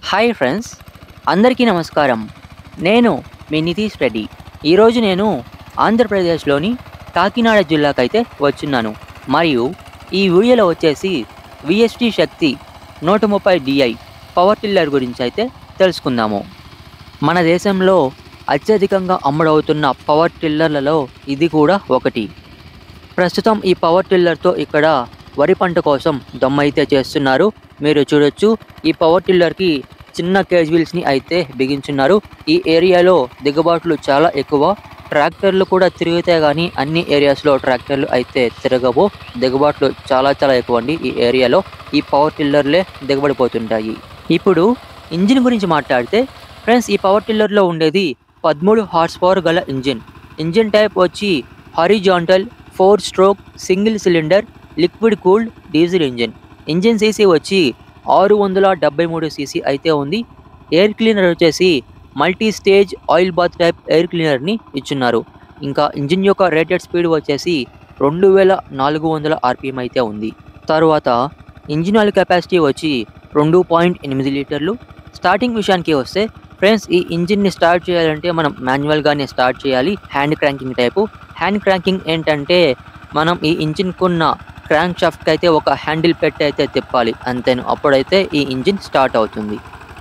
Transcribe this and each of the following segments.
hi friends అందరికీ నమస్కారం నేను మీ నితీష్ రెడ్డి ఈరోజు నేను ఆంధ్రప్రదేశ్లోని కాకినాడ జిల్లాకైతే వచ్చున్నాను మరియు ఈ వీడియోలో వచ్చేసి విఎస్టీ శక్తి నూట ముప్పై డిఐ పవర్ టిల్లర్ గురించి అయితే తెలుసుకుందాము మన దేశంలో అత్యధికంగా అమ్ముడవుతున్న పవర్ టిల్లర్లలో ఇది కూడా ఒకటి ప్రస్తుతం ఈ పవర్ టిల్లర్తో ఇక్కడ వరి పంట కోసం దమ్ము అయితే చేస్తున్నారు మీరు చూడొచ్చు ఈ పవర్ టిల్లర్కి చిన్న కేజ్ వీల్స్ని అయితే బిగించున్నారు ఈ ఏరియాలో దిగుబాట్లు చాలా ఎక్కువ ట్రాక్టర్లు కూడా తిరిగితే కానీ అన్ని ఏరియాస్లో ట్రాక్టర్లు అయితే తిరగవు దిగుబాట్లు చాలా చాలా ఎక్కువ అండి ఈ ఏరియాలో ఈ పవర్ టిల్లర్లే దిగబడిపోతుంటాయి ఇప్పుడు ఇంజిన్ గురించి మాట్లాడితే ఫ్రెండ్స్ ఈ పవర్ టిల్లర్లో ఉండేది పదమూడు హార్స్ పవర్ గల ఇంజిన్ ఇంజిన్ టైప్ వచ్చి horizontal four stroke single cylinder liquid cooled diesel engine engine CC వచ్చి ఆరు వందల డెబ్బై మూడు సీసీ అయితే ఉంది ఎయిర్ క్లీనర్ వచ్చేసి multi stage oil bath type air క్లీనర్ని ఇచ్చున్నారు ఇంకా ఇంజిన్ యొక్క రేటెడ్ స్పీడ్ వచ్చేసి రెండు వేల నాలుగు వందల ఆర్పిఎం అయితే ఉంది తర్వాత ఇంజిన్ ఆయిల్ కెపాసిటీ వచ్చి రెండు పాయింట్ ఎనిమిది లీటర్లు స్టార్టింగ్ విషయానికి వస్తే ఫ్రెండ్స్ ఈ ఇంజిన్ని స్టార్ట్ చేయాలంటే మనం మాన్యువల్గానే స్టార్ట్ చేయాలి hand cranking type hand cranking ఏంటంటే మనం ఈ ఇంజిన్కున్న క్రాంక్ షాఫ్ట్కి అయితే ఒక హ్యాండిల్ పెట్టి అయితే తిప్పాలి అంతేను అప్పుడైతే ఈ ఇంజిన్ స్టార్ట్ అవుతుంది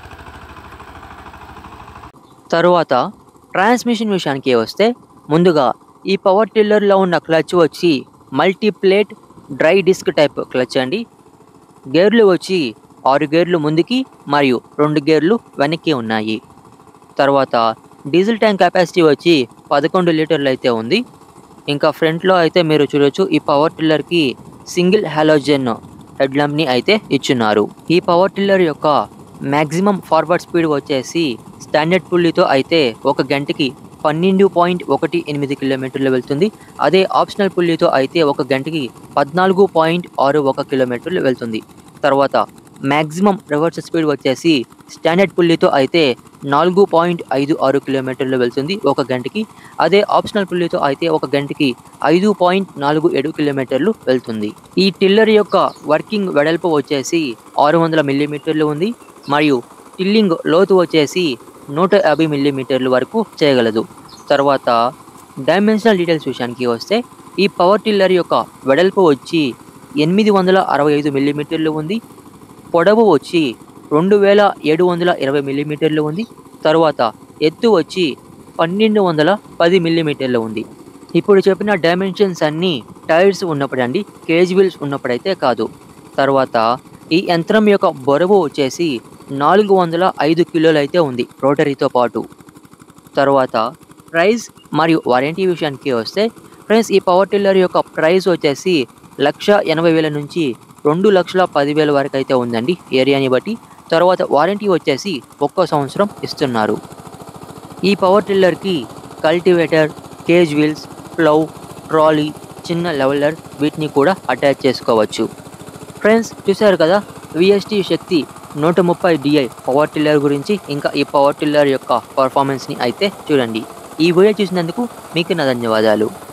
తరువాత ట్రాన్స్మిషన్ విషయానికి వస్తే ముందుగా ఈ పవర్ టిల్లర్లో ఉన్న క్లచ్ వచ్చి multiplate dry disc type clutch అండి గేర్లు వచ్చి ఆరు గేర్లు ముందుకి మరియు రెండు గేర్లు వెనక్కి ఉన్నాయి తర్వాత డీజిల్ ట్యాంక్ కెపాసిటీ వచ్చి పదకొండు లీటర్లు అయితే ఉంది ఇంకా ఫ్రంట్లో అయితే మీరు చూడొచ్చు ఈ పవర్ టిల్లర్కి సింగిల్ హాలోజన్ హెడ్ ల్యాంప్ని అయితే ఇచ్చున్నారు ఈ పవర్ టిల్లర్ యొక్క మ్యాక్సిమం ఫార్వర్డ్ స్పీడ్ వచ్చేసి స్టాండర్డ్ పుల్లితో అయితే ఒక గంటకి పన్నెండు పాయింట్ ఒకటి ఎనిమిది కిలోమీటర్లు వెళ్తుంది అదే ఆప్షనల్ పుల్లితో అయితే ఒక గంటకి పద్నాలుగు పాయింట్ ఆరు ఒక కిలోమీటర్లు వెళ్తుంది తర్వాత మ్యాక్సిమం రివర్స్ స్పీడ్ వచ్చేసి స్టాండర్డ్ పుల్లితో అయితే నాలుగు పాయింట్ ఐదు ఆరు కిలోమీటర్లు వెళ్తుంది ఒక గంటకి అదే ఆప్షనల్ పుల్లితో అయితే ఒక గంటకి ఐదు పాయింట్ నాలుగు ఏడు కిలోమీటర్లు వెళ్తుంది ఈ టిల్లర్ యొక్క వర్కింగ్ వెడల్పు వచ్చేసి ఆరు వందల మిల్లీమీటర్లు ఉంది మరియు టిల్లింగ్ లోతు వచ్చేసి నూట యాభై మిల్లీమీటర్ల వరకు చేయగలదు తర్వాత డైమెన్షనల్ డీటెయిల్స్ విషయానికి వస్తే ఈ పవర్ టిల్లర్ యొక్క వెడల్పు వచ్చి ఎనిమిది వందల అరవై ఐదు మిల్లీమీటర్లు ఉంది పొడవు వచ్చి రెండు వేల ఏడు వందల ఇరవై మిల్లీమీటర్లు ఉంది తరువాత ఎత్తు వచ్చి పన్నెండు వందల పది మిల్లీమీటర్లు ఉంది ఇప్పుడు చెప్పిన డైమెన్షన్స్ అన్నీ టైర్స్ ఉన్నప్పుడండి కేజ్ వీల్స్ ఉన్నప్పుడైతే కాదు తర్వాత ఈ యంత్రం యొక్క బరువు వచ్చేసి నాలుగు వందల ఐదు కిలోలు అయితే ఉంది రోటరీతో పాటు తర్వాత ప్రైస్ మరియు వారంటీ విషయానికి వస్తే ఫ్రెండ్స్ ఈ పవర్ టిల్లర్ యొక్క ప్రైస్ వచ్చేసి లక్ష ఎనభై వేల నుంచి రెండు లక్షల పదివేల వరకు అయితే ఉందండి ఏరియాని బట్టి తర్వాత వారంటీ వచ్చేసి ఒక్క సంవత్సరం ఇస్తున్నారు ఈ పవర్ టిల్లర్కి cultivator cage wheels plough trolley చిన్న లెవెలర్ వీటిని కూడా అటాచ్ చేసుకోవచ్చు ఫ్రెండ్స్ చూశారు కదా విఎస్టీ శక్తి నూట ముప్పై డిఐ పవర్ టిల్లర్ గురించి ఇంకా ఈ పవర్ టిల్లర్ యొక్క పర్ఫార్మెన్స్ని అయితే చూడండి ఈ వీడియో చూసినందుకు మీకు నా ధన్యవాదాలు